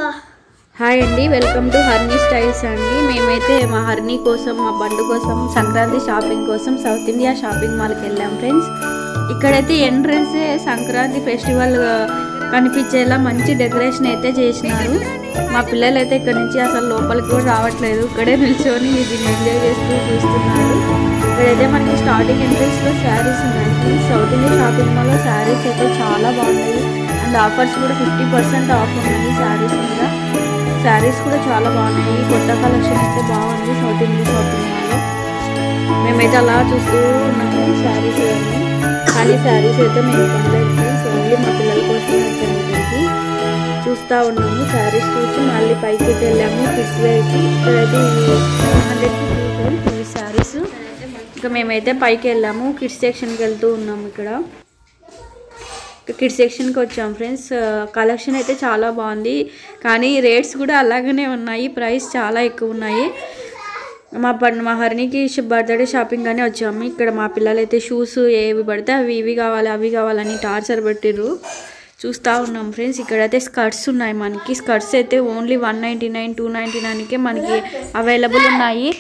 hi అండి welcome to హర్నీ styles అండి మేమైతే మా హర్నీ కోసం మా బండు కోసం సంక్రాంతి షాపింగ్ కోసం సౌత్ ఇండియా షాపింగ్ మాల్కి వెళ్ళాం ఫ్రెండ్స్ ఇక్కడైతే ఎంట్రన్స్ సంక్రాంతి ఫెస్టివల్ కనిపించేలా మంచి డెకరేషన్ అయితే చేసినారు మా పిల్లలు అయితే ఇక్కడ నుంచి అసలు లోపలికి కూడా రావట్లేదు ఇక్కడే నిల్చొని దీన్ని ఎంజాయ్ చేస్తూ చూస్తున్నారు ఇక్కడైతే మనకి స్టార్టింగ్ ఎంట్రన్స్లో శారీస్ ఉన్నాయి సౌత్ ఇండియా షాపింగ్ మాల్లో శారీస్ అయితే చాలా బాగున్నాయి అండ్ ఆఫర్స్ కూడా ఫిఫ్టీ పర్సెంట్ ఆఫ్ ఉన్నాయి శారీస్ మీద శారీస్ కూడా చాలా బాగున్నాయి కొత్త కలెక్షన్ అయితే బాగుంది సౌత్ ఇండియా షాపింగ్ మాల్లో మేమైతే అలా చూస్తూ ఉన్నాము శారీస్ ఇవన్నీ కానీ శారీస్ అయితే మేము కొనలేదు ఫ్రెండ్స్ ఓన్లీ మా పిల్లల కోసం వచ్చాము ఇక్కడికి చూస్తూ ఉన్నాము శారీస్ చూసి మళ్ళీ పైకి వెళ్ళాము కిడ్స్ వేర్కి ఇక్కడైతే ఇవి హండ్రెడ్కి ఇవి శారీస్ ఇంకా మేమైతే పైకి వెళ్ళాము కిడ్స్ సెక్షన్కి వెళ్తూ ఉన్నాము ఇక్కడ కిడ్స్ సెక్షన్కి వచ్చాం ఫ్రెండ్స్ కలెక్షన్ అయితే చాలా బాగుంది కానీ రేట్స్ కూడా అలాగనే ఉన్నాయి ప్రైస్ చాలా ఎక్కువ ఉన్నాయి మా పన్ మా హరినికి బర్త్డే షాపింగ్ అని వచ్చాము ఇక్కడ మా పిల్లలు అయితే షూస్ ఏవి పడితే అవి ఇవి కావాలి అవి కావాలని టార్చర్ పెట్టిర్రు చూస్తూ ఉన్నాం ఫ్రెండ్స్ ఇక్కడైతే స్కర్ట్స్ ఉన్నాయి మనకి స్కర్ట్స్ అయితే only one ninety nine two ninety నైన్కే మనకి అవైలబుల్ ఉన్నాయి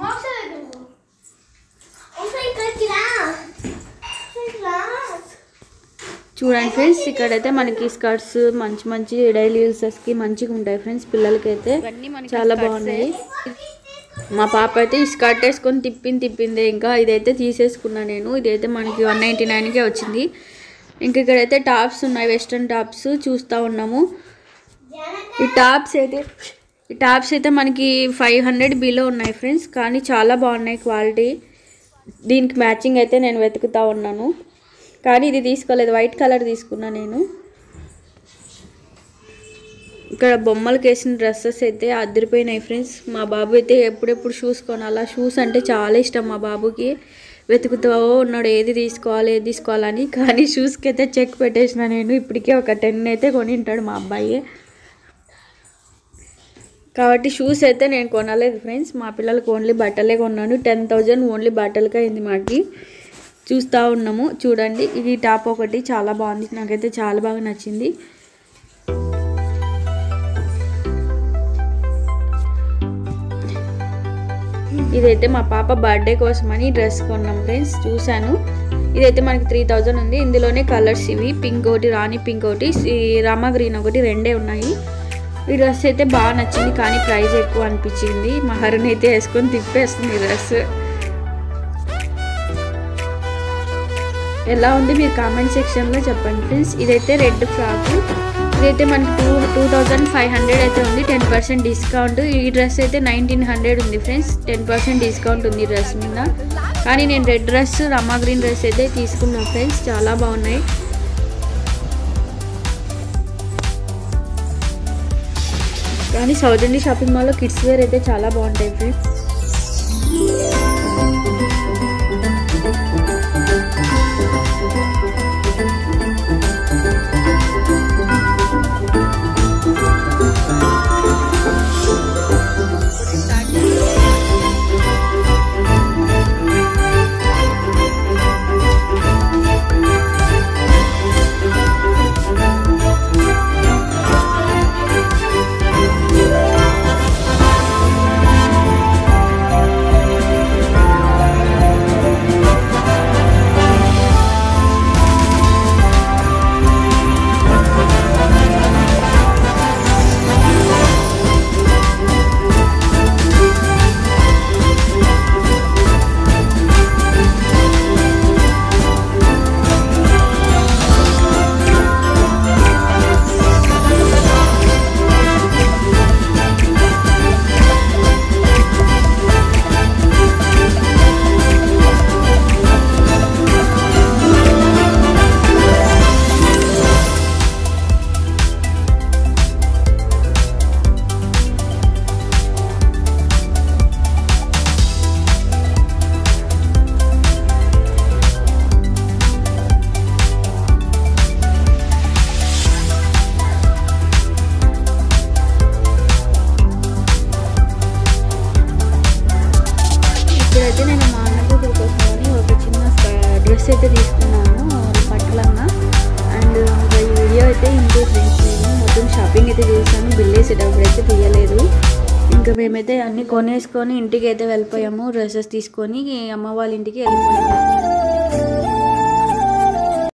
చూడండి ఫ్రెండ్స్ ఇక్కడైతే మనకి స్కర్ట్స్ మంచి మంచి డైలీ యూసెస్కి మంచిగా ఉంటాయి ఫ్రెండ్స్ పిల్లలకైతే చాలా బాగున్నాయి మా పాప అయితే ఈ స్కర్ట్ వేసుకొని తిప్పింది తిప్పింది ఇంకా ఇదైతే తీసేసుకున్నా నేను ఇదైతే మనకి వన్ నైంటీ నైన్కే వచ్చింది ఇంక ఇక్కడైతే టాప్స్ ఉన్నాయి వెస్ట్రన్ టాప్స్ చూస్తూ ఉన్నాము ఈ టాప్స్ అయితే ఈ టాప్స్ అయితే మనకి ఫైవ్ హండ్రెడ్ బిలో ఉన్నాయి ఫ్రెండ్స్ కానీ చాలా బాగున్నాయి క్వాలిటీ దీనికి మ్యాచింగ్ అయితే నేను వెతుకుతా ఉన్నాను కానీ ఇది తీసుకోలేదు వైట్ కలర్ తీసుకున్నా నేను ఇక్కడ బొమ్మలకి వేసిన డ్రెస్సెస్ అయితే అదిరిపోయినాయి ఫ్రెండ్స్ మా బాబు అయితే ఎప్పుడెప్పుడు షూస్ కొనాలా షూస్ అంటే చాలా ఇష్టం మా బాబుకి వెతుకుతూ ఉన్నాడు ఏది తీసుకోవాలి ఏది తీసుకోవాలని కానీ షూస్కి అయితే చెక్ పెట్టేసిన నేను ఇప్పటికే ఒక టెన్ అయితే కొనింటాడు మా అబ్బాయి కాబట్టి షూస్ అయితే నేను కొనలేదు ఫ్రెండ్స్ మా పిల్లలకి ఓన్లీ బట్టలే కొన్నాను టెన్ థౌజండ్ ఓన్లీ బట్టలకే అయింది మాకి చూస్తూ ఉన్నాము చూడండి ఇది టాప్ ఒకటి చాలా బాగుంది నాకైతే చాలా బాగా నచ్చింది ఇదైతే మా పాప బర్త్డే కోసమని డ్రెస్ కొన్నాం ఫ్రెండ్స్ చూశాను ఇదైతే మనకి త్రీ థౌజండ్ ఉంది ఇందులోనే కలర్స్ ఇవి పింక్ ఒకటి రాణి పింక్ ఒకటి ఈ రామా గ్రీన్ ఒకటి రెండే ఉన్నాయి ఈ డ్రెస్ అయితే బాగా నచ్చింది కానీ ప్రైస్ ఎక్కువ అనిపించింది మా హరుని అయితే వేసుకొని తిప్పేస్తుంది ఈ డ్రెస్ ఎలా ఉంది మీరు కామెంట్ సెక్షన్లో చెప్పండి ఫ్రెండ్స్ ఇదైతే రెడ్ ఫ్రాక్ ఇదైతే మనకి two two thousand five hundred అయితే ఉంది టెన్ పర్సెంట్ డిస్కౌంట్ ఈ డ్రెస్ అయితే నైన్టీన్ హండ్రెడ్ ఉంది ఫ్రెండ్స్ టెన్ పర్సెంట్ డిస్కౌంట్ ఉంది ఈ డ్రెస్ మీద కానీ నేను రెడ్ డ్రెస్ రమా గ్రీన్ డ్రెస్ అయితే తీసుకున్నాను ఫ్రెండ్స్ చాలా బాగున్నాయి కానీ సౌత్ ఇండియా షాపింగ్ మాల్లో కిడ్స్ వేర్ అయితే చాలా బాగుంటాయి ఫ్రెండ్స్ చేసేటప్పుడు అయితే తీయలేదు ఇంకా మేమైతే అన్ని కొనేసుకొని ఇంటికి అయితే వెళ్ళిపోయాము డ్రెస్సెస్ తీసుకొని అమ్మ వాళ్ళ ఇంటికి వెళ్ళిపోయాము